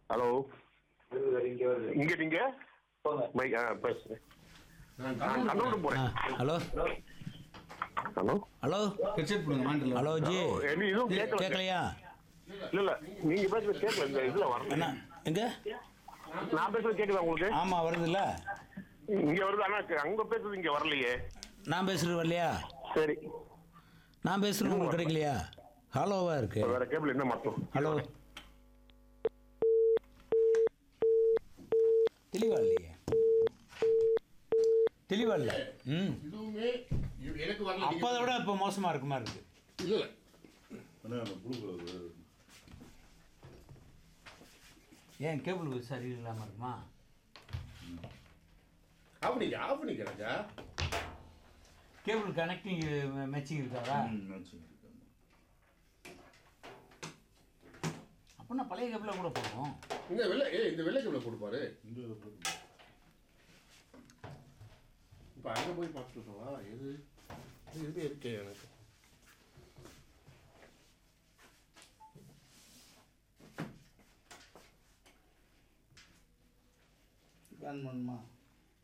hello இங்க வருது இங்க நீங்க போங்க மைக் ஆ பேசுங்க நான் நான் கண்ணூர் ஆ போறேன் ஹலோ ஹலோ ஹலோ ஹெட்செட் போடுங்க மாண்டல ஹலோ ஜி என்ன இதுவும் கேட்கல கேட்கலையா இல்ல இல்ல நீங்க பேசுறது கேட்கல இந்த இதுல வரல என்ன எங்க நான் பேசுறது கேக்குதா உங்களுக்கு ஆமாம் வருதுல்ல இங்க வருது ஆனா அங்க பேசுறது இங்க வரலையே நான் பேசுகிறது வரலையா சரி நான் பேசுகிறது உங்களுக்கு கிடைக்கலையா ஹலோவாக இருக்கு வேற கேபிள் என்ன மாத்தம் ஹலோ தெளிவா இல்லையே தெளிவா இல்லை ம் இதுவுமே இ- எனக்கு வரல அப்போ அதை விட இப்போ மோசமாக இருக்கு மாதிரி இருக்கு இல்ல இல்ல அண்ணா அந்த ப்ளூ கலர் ஏன் கேபிள் சரியில்லாமல் இருக்குமா ஆஃப் பண்ணிக்க ஆஃப் பண்ணிக்க ராஜா கேபிள் கனெக்டிங் மேட்சிங் இருக்காதா அப்படின்னா பழைய கேபிளாக கூட போகும் இந்த வெள்ளை ஏ இந்த வெள்ளை கேபிள கொடுப்பாரு இந்த இப்போ அங்கே போய் பார்த்துட்டு வா எது இது இது இருக்கே எனக்கு பிளான் பண்ணுமா